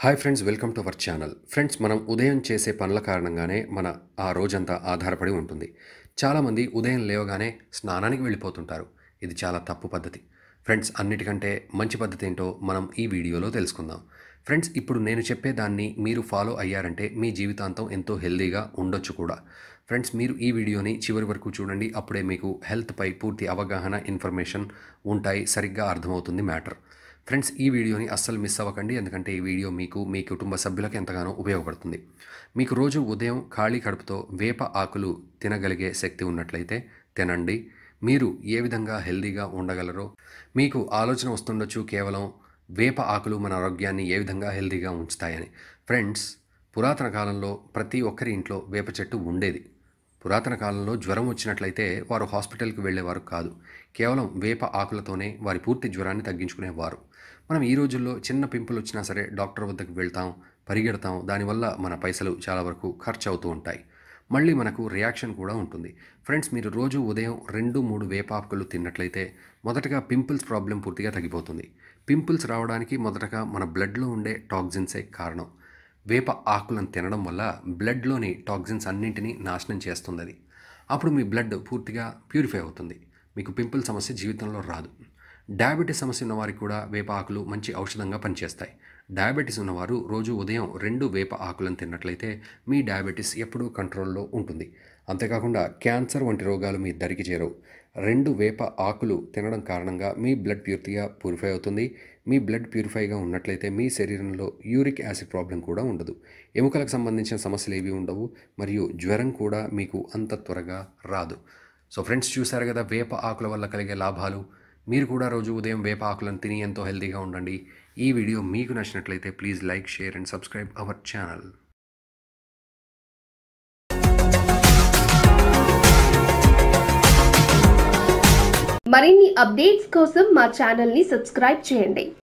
hi friends welcome to our channel friends మనం ఉదయం చేసే పనుల కారణంగానే మన ఆ రోజంతా ఆధారపడి ఉంటుంది చాలామంది ఉదయం లేవగానే స్నానానికి వెళ్ళిపోతుంటారు ఇది చాలా తప్పు పద్ధతి ఫ్రెండ్స్ అన్నిటికంటే మంచి పద్ధతి ఏంటో మనం ఈ వీడియోలో తెలుసుకుందాం ఫ్రెండ్స్ ఇప్పుడు నేను చెప్పే దాన్ని మీరు ఫాలో అయ్యారంటే మీ జీవితాంతం ఎంతో హెల్దీగా ఉండొచ్చు కూడా ఫ్రెండ్స్ మీరు ఈ వీడియోని చివరి వరకు చూడండి అప్పుడే మీకు హెల్త్పై పూర్తి అవగాహన ఇన్ఫర్మేషన్ ఉంటాయి సరిగ్గా అర్థమవుతుంది మ్యాటర్ ఫ్రెండ్స్ ఈ వీడియోని అస్సలు మిస్ అవ్వకండి ఎందుకంటే ఈ వీడియో మీకు మీ కుటుంబ సభ్యులకు ఎంతగానో ఉపయోగపడుతుంది మీకు రోజు ఉదయం ఖాళీ కడుపుతో వేప ఆకులు తినగలిగే శక్తి ఉన్నట్లయితే తినండి మీరు ఏ విధంగా హెల్దీగా ఉండగలరో మీకు ఆలోచన వస్తుండొచ్చు కేవలం వేప ఆకులు మన ఆరోగ్యాన్ని ఏ విధంగా హెల్దీగా ఉంచుతాయని ఫ్రెండ్స్ పురాతన కాలంలో ప్రతి ఒక్కరి ఇంట్లో వేప చెట్టు ఉండేది పురాతన కాలంలో జ్వరం వచ్చినట్లయితే వారు హాస్పిటల్కి వెళ్ళేవారు కాదు కేవలం వేప ఆకులతోనే వారి పూర్తి జ్వరాన్ని తగ్గించుకునేవారు మనం ఈ రోజుల్లో చిన్న పింపుల్ వచ్చినా సరే డాక్టర్ వద్దకు వెళ్తాం పరిగెడతాం దానివల్ల మన పైసలు చాలా వరకు ఖర్చు అవుతూ ఉంటాయి మళ్ళీ మనకు రియాక్షన్ కూడా ఉంటుంది ఫ్రెండ్స్ మీరు రోజు ఉదయం రెండు మూడు వేపాకులు తిన్నట్లయితే మొదటగా పింపుల్స్ ప్రాబ్లం పూర్తిగా తగ్గిపోతుంది పింపుల్స్ రావడానికి మొదటగా మన బ్లడ్లో ఉండే టాక్సిన్సే కారణం వేప ఆకులను తినడం వల్ల బ్లడ్లోని టాక్సిన్స్ అన్నింటినీ నాశనం చేస్తుంది అది అప్పుడు మీ బ్లడ్ పూర్తిగా ప్యూరిఫై అవుతుంది మీకు పింపుల్ సమస్య జీవితంలో రాదు డయాబెటీస్ సమస్య ఉన్నవారికి కూడా వేప ఆకులు మంచి ఔషధంగా పనిచేస్తాయి డయాబెటీస్ ఉన్నవారు రోజు ఉదయం రెండు వేప ఆకులను తిన్నట్లయితే మీ డయాబెటీస్ ఎప్పుడూ కంట్రోల్లో ఉంటుంది అంతేకాకుండా క్యాన్సర్ వంటి రోగాలు మీ దరికి చేరవు రెండు వేప ఆకులు తినడం కారణంగా మీ బ్లడ్ పూర్తిగా ప్యూరిఫై అవుతుంది మీ బ్లడ్ ప్యూరిఫైగా ఉన్నట్లయితే మీ శరీరంలో యూరిక్ యాసిడ్ ప్రాబ్లం కూడా ఉండదు ఎముకలకు సంబంధించిన సమస్యలు ఏవి ఉండవు మరియు జ్వరం కూడా మీకు అంత త్వరగా రాదు సో ఫ్రెండ్స్ చూసారు కదా వేప ఆకుల వల్ల కలిగే లాభాలు మీరు కూడా రోజు ఉదయం వేప ఆకులను తిని ఎంతో హెల్తీగా ఉండండి ఈ వీడియో మీకు నచ్చినట్లయితే please like share and subscribe our channel మరిన్ని అప్డేట్స్ కోసం మా ఛానల్ ని సబ్స్క్రైబ్ చేయండి